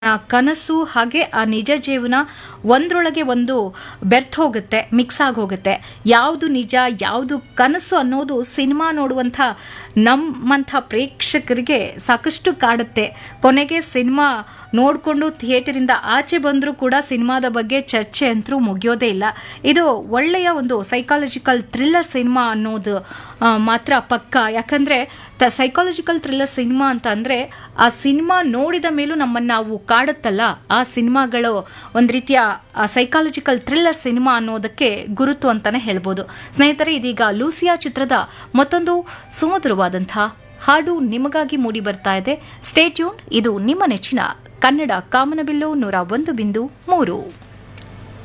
ಆ ಕನಸು ಹಾಗೆ ಆ ನಿಜ ಜೀವನ ಒಂದ್ರೊಳಗೆ ಒಂದು ಬೆರ್ತ್ ಹೋಗುತ್ತೆ ಮಿಕ್ಸ್ ಆಗಿ ಹೋಗುತ್ತೆ ಯಾವುದು ನಿಜ ಯಾವುದು ಕನಸು ಅನ್ನೋದು ಸಿನಿಮಾ ನೋಡುವಂಥ ನಮ್ಮಂಥ ಪ್ರೇಕ್ಷಕರಿಗೆ ಸಾಕಷ್ಟು ಕಾಡುತ್ತೆ ಕೊನೆಗೆ ಸಿನಿಮಾ ನೋಡಿಕೊಂಡು ಥಿಯೇಟರಿಂದ ಆಚೆ ಬಂದರೂ ಕೂಡ ಸಿನಿಮಾದ ಬಗ್ಗೆ ಚರ್ಚೆ ಅಂತೂ ಮುಗಿಯೋದೇ ಇಲ್ಲ ಇದು ಒಳ್ಳೆಯ ಒಂದು ಸೈಕಾಲಜಿಕಲ್ ಥ್ರಿಲ್ಲರ್ ಸಿನಿಮಾ ಅನ್ನೋದು ಆ, ಮಾತ್ರ ಪಕ್ಕ ಯಾಕಂದರೆ ತ ಸೈಕಾಲಜಿಕಲ್ ಥ್ರಿಲ್ಲರ್ ಸಿನಿಮಾ ಅಂತ ಅಂದರೆ ಆ ಸಿನಿಮಾ ನೋಡಿದ ಮೇಲೂ ನಮ್ಮನ್ನು ನಾವು ಕಾಡುತ್ತಲ್ಲ ಆ ಸಿನಿಮಾಗಳು ಒಂದು ರೀತಿಯ ಸೈಕಾಲಜಿಕಲ್ ಥ್ರಿಲ್ಲರ್ ಸಿನಿಮಾ ಅನ್ನೋದಕ್ಕೆ ಗುರುತು ಅಂತಾನೆ ಹೇಳ್ಬೋದು ಸ್ನೇಹಿತರೆ ಇದೀಗ ಲೂಸಿಯಾ ಚಿತ್ರದ ಮತ್ತೊಂದು ಸುಮಧುರವಾದಂಥ ಹಾಡು ನಿಮಗಾಗಿ ಮೂಡಿ ಬರ್ತಾ ಇದೆ ಸ್ಟೇಟ್ಯೂನ್ ಇದು ನಿಮ್ಮ ನೆಚ್ಚಿನ ಕನ್ನಡ ಕಾಮನಬಿಲ್ಲು ನೂರ ಒಂದು ಬಿಂದು ಮೂರು